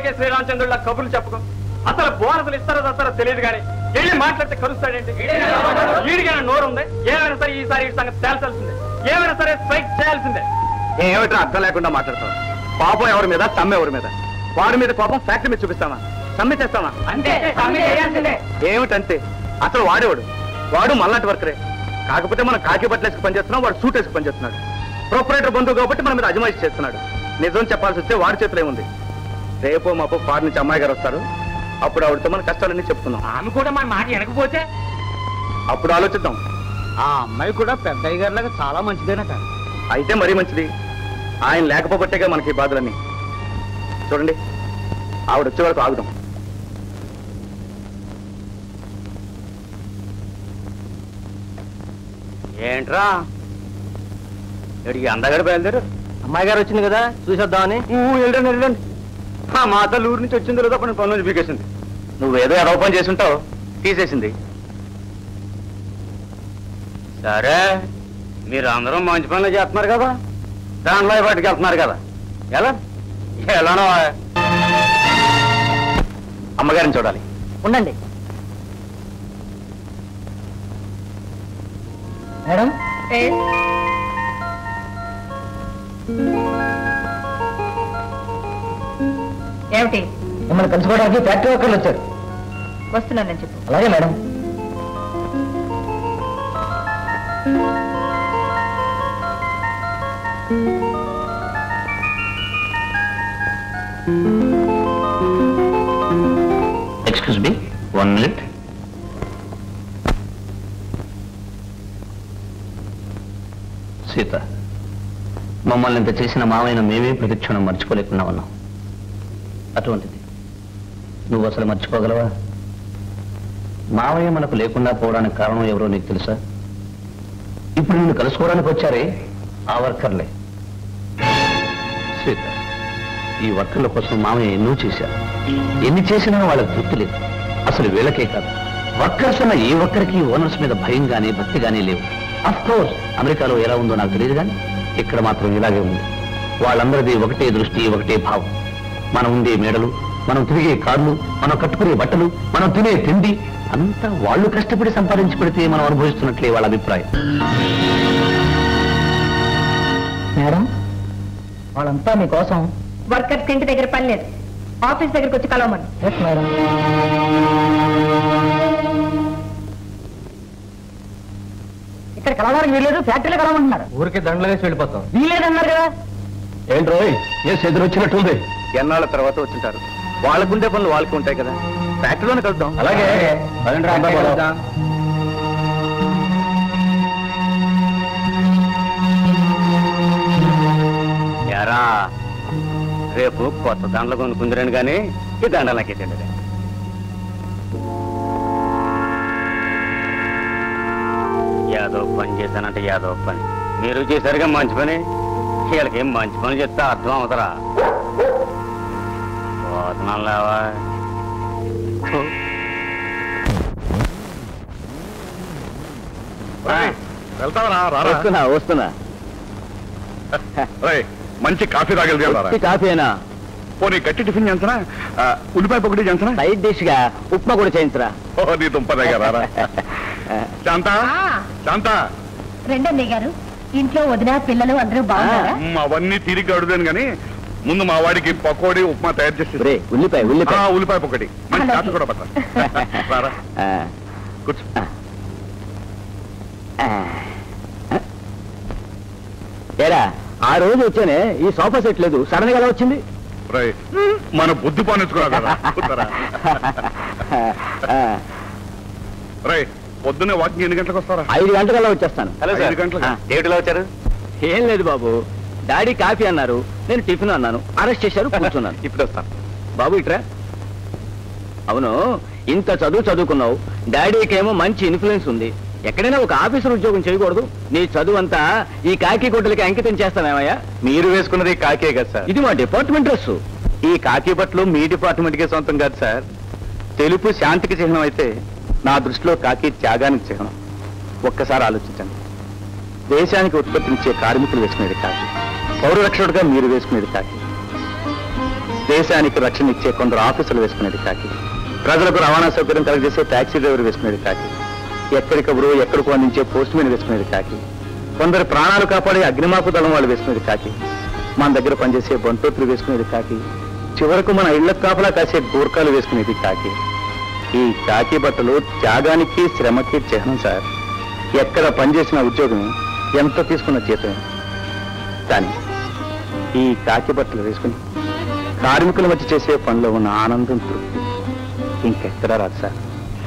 వాల్మీకి శ్రీరామచంద్రుల కబుర్లు చెప్పుకో అసలు బోనసులు ఇస్తారో వస్తారో తెలియదు కానీ వెళ్ళి మాట్లాడితే కలుస్తాడేంటి వీడికైనా నోరు ఉంది ఏమైనా సరే ఈసారి ఈ సంగతి తేల్చాల్సిందే ఏమైనా సరే స్ట్రైక్ చేయాల్సిందే ఏమిటో అర్థం లేకుండా మాట్లాడతాం పాపం ఎవరి మీద సమ్మె ఎవరి మీద వాడి మీద కోపం ఫ్యాక్టరీ మీద చూపిస్తామా సమ్మె చేస్తామా అంతే సమ్మె చేయాల్సిందే ఏమిటంతే అసలు వాడేవాడు వాడు మళ్ళాంటి వర్కరే కాకపోతే మనం కాకి బట్టలు వేసుకు పనిచేస్తున్నాం వాడు సూట్ వేసుకు పనిచేస్తున్నాడు ప్రొపరేటర్ బంధువు కాబట్టి మన మీద అజమాయిషి చేస్తున్నాడు నిజం చెప్పాల్సి వస్తే వాడి చేతిలో ఏముంది రేపు మాపు ఫార్ నుంచి అమ్మాయి గారు వస్తారు అప్పుడు ఆవిడతో మన కష్టాలన్నీ చెప్పుకుందాం ఆమె కూడా మన మాట వెనకపోతే అప్పుడు ఆలోచిద్దాం ఆ అమ్మాయి కూడా పెద్దయ్య గారి లాగా చాలా మంచిదేనట అయితే మరీ మంచిది ఆయన లేకపోబట్టేగా మనకి ఈ బాధలన్నీ చూడండి ఆవిడ వచ్చే వరకు ఆగుదాం ఏంట్రా ఇక్కడికి అందగాడు బయలుదేరు అమ్మాయి గారు వచ్చింది కదా చూసేద్దామని వెళ్ళండి వెళ్ళండి ఆ మా తల్లి ఊరి నుంచి వచ్చిన తర్వాత పని పనులు పీకేసింది నువ్వేదో ఎదవ పని చేసి ఉంటావు తీసేసింది సరే మీరు అందరూ మంచి పనులు చేస్తున్నారు కదా దాంట్లో బయటకు వెళ్తున్నారు కదా ఎలా ఎలానో అమ్మగారిని చూడాలి ఉండండి మేడం ఏమిటి మిమ్మల్ని కలుసుకోవడానికి ఫ్యాక్టరీ వర్కర్లు వచ్చారు వస్తున్నానని చెప్పు అలాగే madam excuse me one minute Sita మమ్మల్ని ఇంత చేసిన మావైన మేమే ప్రతిక్షణం మర్చిపోలేకుండా ఉన్నాం అటువంటిది నువ్వు అసలు మర్చిపోగలవా మావయ్య మనకు లేకుండా పోవడానికి కారణం ఎవరో నీకు తెలుసా ఇప్పుడు నిన్ను కలుసుకోవడానికి వచ్చారే ఆ వర్కర్లే సీత ఈ వర్కర్ల కోసం మామయ్య ఎన్నో చేశారు ఎన్ని చేసినా వాళ్ళకి తృప్తి లేదు అసలు వీళ్ళకే కాదు వర్కర్స్ అన్న ఏ ఒక్కరికి ఓనర్స్ మీద భయం గానీ భక్తి గానీ లేవు అఫ్ కోర్స్ అమెరికాలో ఎలా ఉందో నాకు తెలియదు కానీ ఇక్కడ మాత్రం ఇలాగే ఉంది వాళ్ళందరిది ఒకటే దృష్టి ఒకటే భావం మనం ఉండే మేడలు మనం తిరిగే కార్లు మనం కట్టుకునే బట్టలు మనం తినే తిండి అంతా వాళ్ళు కష్టపడి సంపాదించి పెడితే మనం అనుభవిస్తున్నట్లే వాళ్ళ అభిప్రాయం మేడం వాళ్ళంతా మీకోసం వర్కర్స్ ఇంటి దగ్గర పని లేదు ఆఫీస్ దగ్గరకు వచ్చి కలవమని ఎస్ మేడం ఇక్కడ కలవడానికి వీల్లేదు ఫ్యాక్టరీలో కలవమంటున్నారు ఊరికి దండలు వేసి వెళ్ళిపోతాం వీల్లేదన్నారు కదా ఏంటి రోయ్ ఏ ఎదురొచ్చినట్టుంది ఎన్నాళ్ళ తర్వాత వచ్చింటారు వాళ్ళకుండే పనులు వాళ్ళకి ఉంటాయి కదా ఫ్యాక్టరీలోనే కలుద్దాం అలాగే. పదండి రా, అంతా పోదాం. ఎరా రేపు కొత్త దండలు కొనుక్కుందిరాను కానీ ఈ దండ నాకే తెలియదు యాదో పని చేశానంటే యాదో పని మీరు చేశారుగా మంచి పని వీళ్ళకి ఏం మంచి పని చెప్తే అర్థం అవుతారా పోతున్నాం లేవా ఫు. వెళ్తావరా వస్తున్నా వస్తున్నా మంచి కాఫీ తాగలిగారా కాఫీనా పోనీ గట్టి టిఫిన్ చేంచనా ఆ, ఉల్లిపాయ పొగడి చేంచనా సైడ్ డిష్ గా ఉప్మా కూడా చేయించరా ఓ నీ దుంప దగ్గర శాంత శాంత రెండన్నయ్య గారు ఇంట్లో వదిన పిల్లలు అందరూ బాగున్నారా మ్, అవన్నీ తిరిగి అడుగుదాను కానీ ముందు మా వాడికి పకోడీ ఉప్మా తయారు చేసి ఒరే, ఉల్లిపాయ ఆ, ఉల్లిపాయ ఉల్లిపాయ పొగడి మంచి అలాగే. కాఫీ కూడా పట్ట రారా ఆ, కూర్చో ఆ. ఏరా ఆ రోజు వచ్చానే ఈ సోఫా సెట్ లేదు సడన్ గా ఎలా వచ్చింది రై మన బుద్ధి పానించుకున్నావు కదా కూర్చోరా. ఆ, రై పొద్దున్నే వాకింగ్ ఎన్ని గంటలకు వస్తారా ఐదు గంటలకల్లా వచ్చేస్తాను ఐదు గంటలకు ఆ. ఏమిటిలో వచ్చారు ఏం లేదు బాబు డాడీ కాఫీ అన్నారు నేను టిఫిన్ అన్నాను అరెస్ట్ చేశారు కూర్చున్నాను ఇప్పుడు వస్తాను బాబు ఇట్రా అవును ఇంత చదువు చదువుకున్నావు డాడీకేమో మంచి ఇన్ఫ్లుయెన్స్ ఉంది ఎక్కడైనా ఒక ఆఫీసర్ ఉద్యోగం చేయకూడదు నీ చదువు అంతా ఈ కాకి గుడ్డలకి అంకితం చేస్తామేమయ్యా మీరు వేసుకున్నది కాకే కదా సార్ ఇది మా డిపార్ట్మెంట్ డ్రెస్ ఈ కాకి బట్టలు మీ డిపార్ట్మెంట్ కే సొంతం కాదు సార్ తెలుపు శాంతికి చిహ్నం అయితే నా దృష్టిలో కాకి త్యాగానికి చిహ్నం ఒక్కసారి ఆలోచించండి దేశానికి ఉత్పత్తినిచ్చే కార్మికులు వేసుకునేది కాకి పౌర రక్షకుడుగా మీరు వేసుకునేది కాకి దేశానికి రక్షణ ఇచ్చే కొందరు ఆఫీసులు వేసుకునేది కాకి ప్రజలకు రవాణా సౌకర్యం కలగజేసే టాక్సీ డ్రైవర్ వేసుకునేది కాకి ఎక్కడికప్పుడు ఎక్కడికో అందించే పోస్ట్ మ్యాన్ వేసుకునేది కాకి కొందరు ప్రాణాలు కాపాడే అగ్నిమాపు దళం వాళ్ళు వేసుకునేది కాకి మన దగ్గర పనిచేసే బంటోతులు వేసుకునేది కాకి చివరకు మన ఇళ్ల కాపలా కాసే గూర్ఖాలు వేసుకునేది కాకి ఈ కాకి బట్టలు త్యాగానికి శ్రమకి చిహ్నం సార్ ఎక్కడ పనిచేసిన ఉద్యోగమే ఎంత తీసుకున్న జీతమే కానీ ఈ కాకి బట్టలు వేసుకుని కార్మికుల మధ్య చేసే పనిలో ఉన్న ఆనందం తృప్తి ఇంకెక్కడా రాదు సార్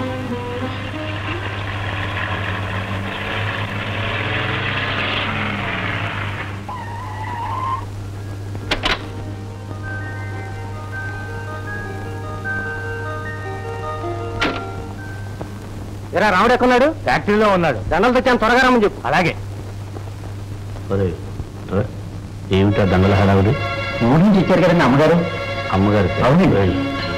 ఎరా రాముడు ఎక్కడున్నాడు ఫ్యాక్టరీలో ఉన్నాడు దండలు తెచ్చాను త్వరగా రమ్మని చెప్పు అలాగే ఏమిటా దండల హడావుడి ఊరి నుంచి ఇచ్చారు కదండి అమ్మగారు అమ్మగారు అవునండి. వెళ్ళి.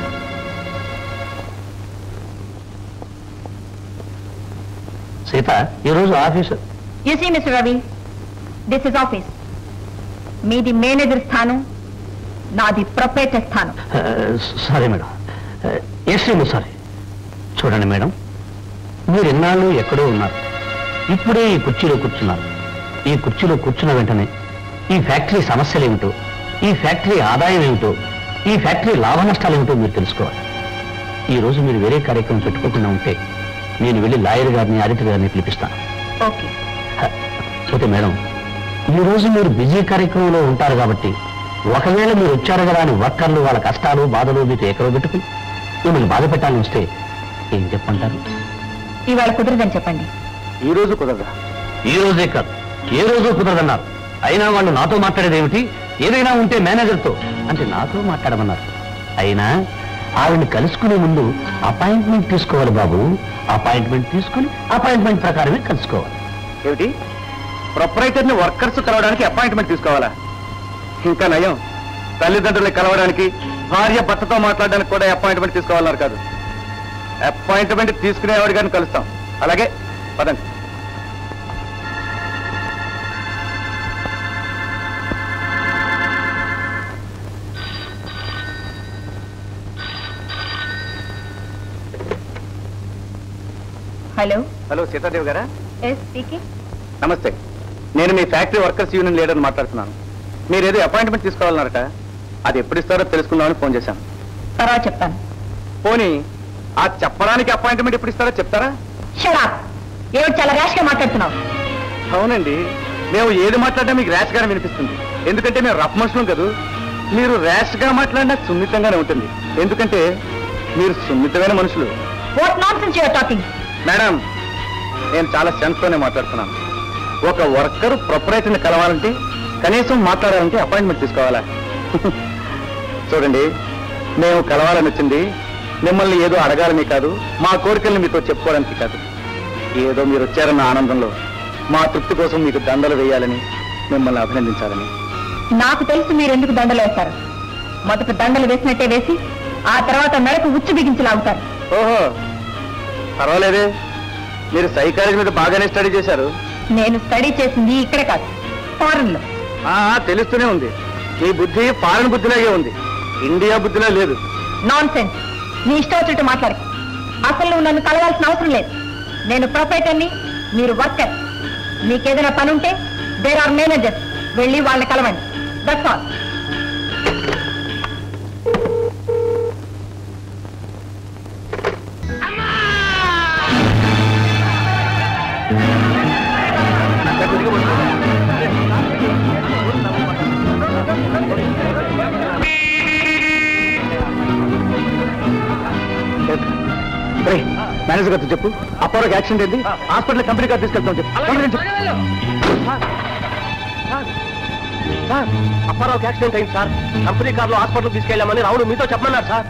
సీత ఈరోజు office you see mister Ravi this is office మీది మేనేజర్ స్థానం నాది ప్రొపరేటర్ స్థానం సారీ మేడం ఎస్ఏమో సారీ చూడండి మేడం మీరు ఎన్నాళ్ళు ఎక్కడో ఉన్నారు ఇప్పుడే ఈ కుర్చీలో కూర్చున్నారు ఈ కుర్చీలో కూర్చున్న వెంటనే ఈ ఫ్యాక్టరీ సమస్యలు ఏమిటో ఈ ఫ్యాక్టరీ ఆదాయం ఏమిటో ఈ ఫ్యాక్టరీ లాభ నష్టాలు ఏమిటో మీరు తెలుసుకోవాలి ఈ రోజు మీరు వేరే కార్యక్రమం పెట్టుకోకుండా ఉంటే నేను వెళ్ళి లాయర్ గారిని ఆడిటర్ గారిని పిలిపిస్తాను ఓకే హ, పోతే మేడం ఈ రోజు మీరు బిజీ కార్యక్రమంలో ఉంటారు కాబట్టి ఒకవేళ మీరు వచ్చారు కదా అని వర్కర్లు వాళ్ళ కష్టాలు బాధలు మీకు ఎక్కడో పెట్టుకుని మిమ్మల్ని బాధ పెట్టాలని వస్తే ఏం చెప్పంటారు ఇవాళ కుదరదని చెప్పండి ఈ రోజు కుదరదా ఈ రోజే కాదు ఏ రోజు కుదరదన్నారు అయినా వాళ్ళు నాతో మాట్లాడేది ఏమిటి ఏదైనా ఉంటే మేనేజర్తో అంటే నాతో మాట్లాడమన్నారు అయినా ఆవిడని కలుసుకునే ముందు అపాయింట్మెంట్ తీసుకోవాలి బాబు అపాయింట్మెంట్ తీసుకుని అపాయింట్మెంట్ ప్రకారమే కలుసుకోవాలి ఏమిటి ప్రొపరైటర్ని వర్కర్స్ కలవడానికి అపాయింట్మెంట్ తీసుకోవాలా ఇంకా నయం తల్లిదండ్రుల్ని కలవడానికి భార్య భర్తతో మాట్లాడడానికి కూడా అపాయింట్మెంట్ తీసుకోవాలన్నారు కాదు అపాయింట్మెంట్ తీసుకునేవాడి గారిని కలుస్తాం అలాగే పదండి హలో హలో సీతాదేవి గారా ఎస్ స్పీకింగ్ నమస్తే నేను మీ ఫ్యాక్టరీ వర్కర్స్ యూనియన్ లీడర్ మాట్లాడుతున్నాను మీరు ఏదో అపాయింట్మెంట్ తీసుకోవాలన్నారట అది ఎప్పుడు ఇస్తారో తెలుసుకుందామని ఫోన్ చేశాను తర్వాత చెప్తాను పోనీ ఆ చెప్పడానికి అపాయింట్మెంట్ ఎప్పుడు ఇస్తారో చెప్తారా షడా ఏమిటి చాలా ర్యాష్ గా మాట్లాడుతున్నావు అవునండి మేము ఏది మాట్లాడినా మీకు ర్యాష్ గానే వినిపిస్తుంది ఎందుకంటే మేము రఫ్ మనుషులం కదూ మీరు ర్యాష్ గా మాట్లాడినా సున్నితంగానే ఉంటుంది ఎందుకంటే మీరు సున్నితమైన మనుషులు what nonsense you're talking madam నేను చాలా సెన్స్ తోనే మాట్లాడుతున్నాను ఒక వర్కర్ ప్రొపరేటర్ని కలవాలంటే కనీసం మాట్లాడాలంటే అపాయింట్మెంట్ తీసుకోవాలా చూడండి మేము కలవాలని వచ్చింది మిమ్మల్ని ఏదో అడగాలని కాదు మా కోరికల్ని మీతో చెప్పుకోవడానికి కాదు ఏదో మీరు వచ్చారన్న ఆనందంలో మా తృప్తి కోసం మీకు దండలు వేయాలని మిమ్మల్ని అభినందించాలని నాకు తెలుసు మీరు ఎందుకు దండలు వేస్తారు మొదట దండలు వేసినట్టే వేసి ఆ తర్వాత మెడకు ఉచ్చు బిగించి లాగుతారు ఓహో పర్వాలేదే మీరు సైకాలజీ మీద బాగానే స్టడీ చేశారు నేను స్టడీ చేసింది ఇక్కడే కాదు ఫారెన్ లో ఆ, తెలుస్తూనే ఉంది మీ బుద్ధి ఫారెన్ బుద్ధిలాగే ఉంది ఇండియా బుద్ధిలా లేదు నాన్ సెన్స్ నీ ఇష్టం వచ్చినట్టు మాట్లాడు అసలు నువ్వు నన్ను కలవాల్సిన అవసరం లేదు నేను ప్రొపరేటర్ని మీరు వర్కర్ మీకేదైనా పని ఉంటే దేర్ ఆర్ మేనేజర్స్ వెళ్ళి వాళ్ళని కలవండి దట్స్ ఆల్ మేనేజర్ గారితో చెప్పు అప్పారోకి యాక్సిడెంట్ ఏంది హాస్పిటల్ కంపెనీ గారు తీసుకెళ్తాం చెప్పు తొందరగా చెప్పు. సార్ అప్పారావుకి యాక్సిడెంట్ అయింది సార్ కంపెనీ కార్లో హాస్పిటల్ తీసుకెళ్ళామని రావుడు మీతో చెప్పమన్నారు సార్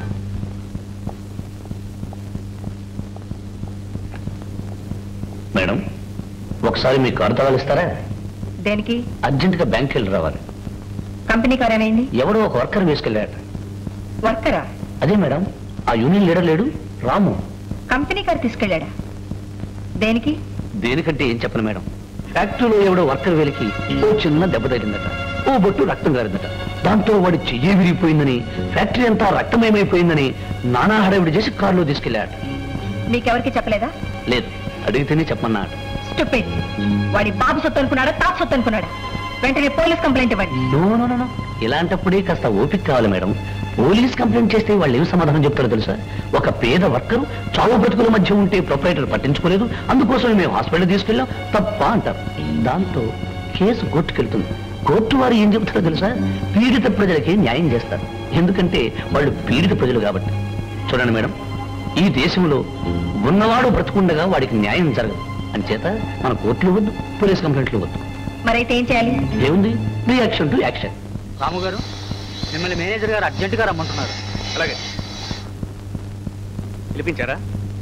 మేడం ఒకసారి మీ కారు తాళాలు ఇస్తారా దేనికి అర్జెంటుగా బ్యాంక్ వెళ్ళి రావాలి కంపెనీ కార్ ఏమైంది ఎవడో ఒక వర్కర్ వేసుకెళ్ళాడు వర్కరా అదే మేడం ఆ యూనియన్ లీడర్ లేడు రాము కంపెనీ కార్ తీసుకెళ్ళాడా దేనికి దేనికంటే ఏం చెప్పను మేడం ఫ్యాక్టరీలో ఎవడో వర్కర్ వేలికి ఓ చిన్న దెబ్బ తగిలిందట ఓ బొట్టు రక్తం గారిందట దాంతో వాడి చెయ్యి విరిగిపోయిందని ఫ్యాక్టరీ అంతా రక్తమయమైపోయిందని నానా హడావిడి చేసి కారులో తీసుకెళ్ళాడు మీకెవరికి చెప్పలేదా లేదు అడిగితేనే చెప్పమన్నాడు స్టూపిడ్ వాడి బాబు సొత్తు అనుకున్నాడా తాత సొత్తు అనుకున్నాడా వెంటనే పోలీస్ కంప్లైంట్ ఇవ్వండి నో నో నో, నో ఇలాంటప్పుడే కాస్త ఓపిక కావాలి మేడం పోలీస్ కంప్లైంట్ చేస్తే వాళ్ళు ఏం సమాధానం చెప్తారో తెలుసా ఒక పేద వర్కరు చావు బ్రతుకుల మధ్య ఉంటే ప్రొపరేటర్ పట్టించుకోలేదు అందుకోసం మేము హాస్పిటల్ తీసుకెళ్ళాం తప్ప అంటారు దాంతో కేసు కోర్టుకెళ్తుంది కోర్టు వారు ఏం చెబుతారో తెలుసా పీడిత ప్రజలకి న్యాయం చేస్తారు ఎందుకంటే వాళ్ళు పీడిత ప్రజలు కాబట్టి చూడండి మేడం ఈ దేశంలో ఉన్నవాడు బ్రతుకుండగా వాడికి న్యాయం జరగదు అంచేత మన కోర్టులు వద్దు పోలీస్ కంప్లైంట్లు వద్దు మరైతే ఏం చేయాలి ఏముంది రియాక్షన్ టు యాక్షన్ రాము గారు మిమ్మల్ని మేనేజర్ గారు అర్జెంట్ గా రమ్మంటున్నారు అలాగే పిలిపించారా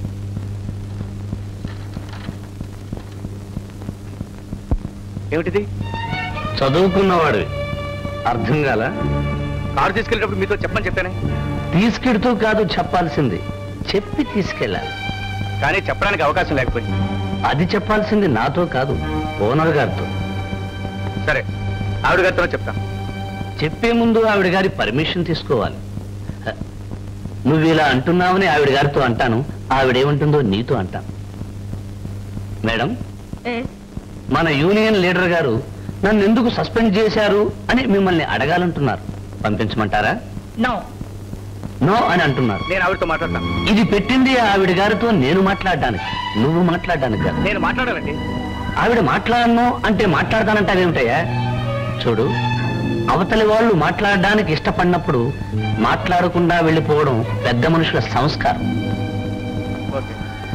ఏమిటిది చదువుకున్నవాడు అర్థం కాల కారు తీసుకెళ్ళేటప్పుడు మీతో చెప్పని చెప్పానే తీసుకెడుతూ కాదు చెప్పాల్సింది చెప్పి తీసుకెళ్ళాలి కానీ చెప్పడానికి అవకాశం లేకపోయింది అది చెప్పాల్సింది నాతో కాదు ఓనర్ గారితో సరే ఆవిడ గారితో చెప్తాను చెప్పే ముందు ఆవిడ గారి పర్మిషన్ తీసుకోవాలి హ, నువ్వు ఇలా అంటున్నావని ఆవిడ గారితో అంటాను ఆవిడేమంటుందో నీతో అంటాను మేడం మన యూనియన్ లీడర్ గారు నన్ను ఎందుకు సస్పెండ్ చేశారు అని మిమ్మల్ని అడగాలంటున్నారు పంపించమంటారా నో నో అని అంటున్నారు నేను ఆవిడతో మాట్లాడతాను ఇది పెట్టింది ఆవిడ గారితో నేను మాట్లాడడానికి నువ్వు మాట్లాడడానికి కాదు నేను మాట్లాడాలండి ఆవిడ మాట్లాడను అంటే మాట్లాడతానంటావేమిటయ్యా చూడు అవతలి వాళ్ళు మాట్లాడడానికి ఇష్టపడినప్పుడు మాట్లాడకుండా వెళ్ళిపోవడం పెద్ద మనుషుల సంస్కారం okay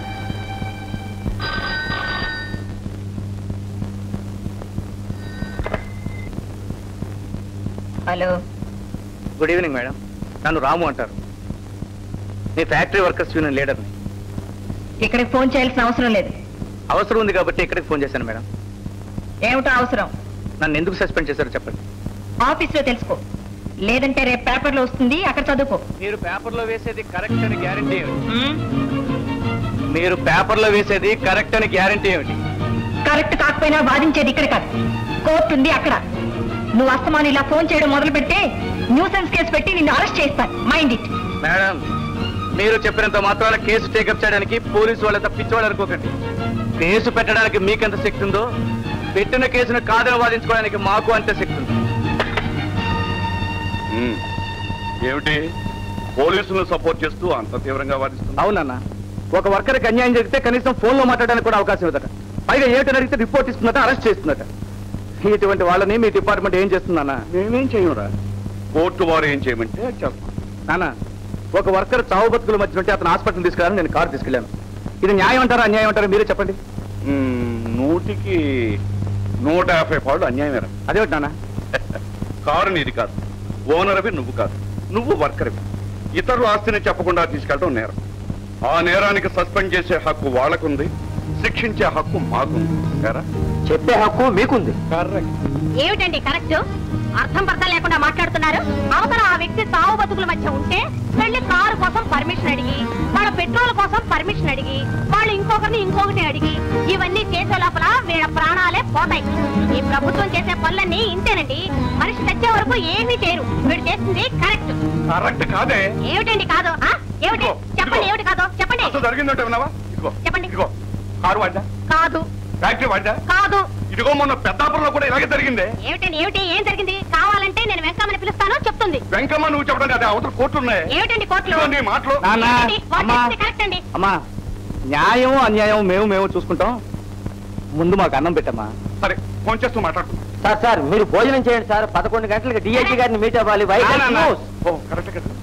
hello good evening madam నన్ను రాము అంటారు మీ ఫ్యాక్టరీ వర్కర్స్ యూనియన్ లీడర్ని ఇక్కడికి ఫోన్ చేయాల్సిన అవసరం లేదు అవసరం ఉంది కాబట్టి ఇక్కడికి ఫోన్ చేశాను మేడం ఏమిటో అవసరం నన్ను ఎందుకు సస్పెండ్ చేశారో చెప్పండి ఆఫీస్ లో తెలుసుకో లేదంటే రేపు పేపర్లో వస్తుంది అక్కడ చదువుకో మీరు పేపర్లో వేసేది కరెక్ట్ అని గ్యారంటీ ఏమిటి మ్మ్? మీరు పేపర్లో వేసేది కరెక్ట్ అని గ్యారంటీ ఏమిటి కరెక్ట్ కాకపోయినా వాదించేది ఇక్కడ కాదు కోర్టు ఉంది అక్కడ నువ్వు అస్తమాను ఇలా ఫోన్ చేయడం మొదలు పెడితే న్యూసెన్స్ కేసు పెట్టి నిన్ను అరెస్ట్ చేస్తాను మైండ్ ఇట్ మేడం మీరు చెప్పినంత మాత్రాన కేసు టేకప్ చేయడానికి పోలీసు వాళ్ళంత పిచ్చివాళ్ళు అనుకోకండి కేసు పెట్టడానికి మీకెంత శక్తి ఉందో పెట్టిన కేసును కాదని వాదించుకోవడానికి మాకు అంత శక్తి ఉంది ఉమ్. ఏమిటి పోలీసులను సపోర్ట్ చేస్తూ అంత తీవ్రంగా వాదిస్తున్నా అవునన్నా ఒక వర్కర్కి అన్యాయం జరిగితే కనీసం ఫోన్లో మాట్లాడడానికి కూడా అవకాశం ఇవ్వదట పైగా ఏమిటని అడిగితే రిపోర్ట్ ఇస్తుందట అరెస్ట్ చేస్తుందట ఇటువంటి వాళ్ళని మీ డిపార్ట్మెంట్ ఏం చేస్తుందన్నా మేమేం చేయరా కోర్టు వారు ఏం చేయమంటే అది చేస్తాం నాన్న ఒక వర్కర్ చావు బతుకుల మధ్య ఉంటే అతను హాస్పిటల్ తీసుకెళ్ళాలని నేను కారు తీసుకెళ్ళాను ఇది న్యాయం అంటారా అన్యాయం అంటారా మీరే చెప్పండి ఉమ్, నూటికి నూట యాభై పాళ్ళు అన్యాయమేరా అదేమిటి నాన్న కారు నీది కాదు ఓనర్ అవి నువ్వు కాదు నువ్వు వర్కర్వి ఇతరుల ఆస్తిని చెప్పకుండా తీసుకెళ్ళడం నేరం ఆ నేరానికి సస్పెండ్ చేసే హక్కు వాళ్ళకుంది శిక్షించే హక్కు మాకుంది సరేరా? చెప్పే హక్కు మీకుంది కరెక్ట్ ఏమిటండి కరెక్ట్ అర్థం పర్థం లేకుండా మాట్లాడుతున్నారు అవతల ఆ వ్యక్తి తావు బతుకుల మధ్య ఉంటే వెళ్ళి కారు కోసం పర్మిషన్ అడిగి వాళ్ళ పెట్రోల్ కోసం పర్మిషన్ అడిగి వాళ్ళు ఇంకొకరిని ఇంకొకటి అడిగి ఇవన్నీ చేసే లోపల వీళ్ళ ప్రాణాలే పోతాయి ఈ ప్రభుత్వం చేసే పనులన్నీ ఇంతేనండి మనిషి చచ్చే వరకు ఏమీ చేయరు వీడు చేసింది కరెక్ట్ కరెక్ట్ కాదే ఏమిటండి కాదు ఆ? ఏమిటి ఇదిగో, చెప్పండి ఇదిగో. ఏమిటి కాదో చెప్పండి అసలు జరిగిందంటే విన్నావా ఇదిగో చెప్పండి. ఇదిగో కారు వాడ్డా కాదు ఫ్యాక్టరీ వాడ్డా కాదు ఇదిగో మొన్న పెద్దాపురంలో కూడా ఇలాగే జరిగిందే ఏమిటండి ఏమిటి ఏం జరిగింది కావాలంటే నేను వెంకమ్మని పిలుస్తాను చెప్తుంది వెంకమ్మ నువ్వు చెప్పడం కదా అవతల కోర్టు ఉన్నాయి ఏమిటండి కోర్టులో ఇదిగో నీ మాటలు నాన్న ఏంటండి? వాడు అమ్మా చేసింది కరెక్ట్ అండి అమ్మా న్యాయం అన్యాయం మేము మేము చూసుకుంటాం ముందు మాకు అన్నం పెట్టమ్మా సరే ఫోన్ చేస్తూ మాట్లాడుతున్నా సార్ సార్ మీరు భోజనం చేయండి సార్ పదకొండు గంటలకు డిఐజీ గారిని మీట్ అవ్వాలి ఓ కరెక్ట్ కదా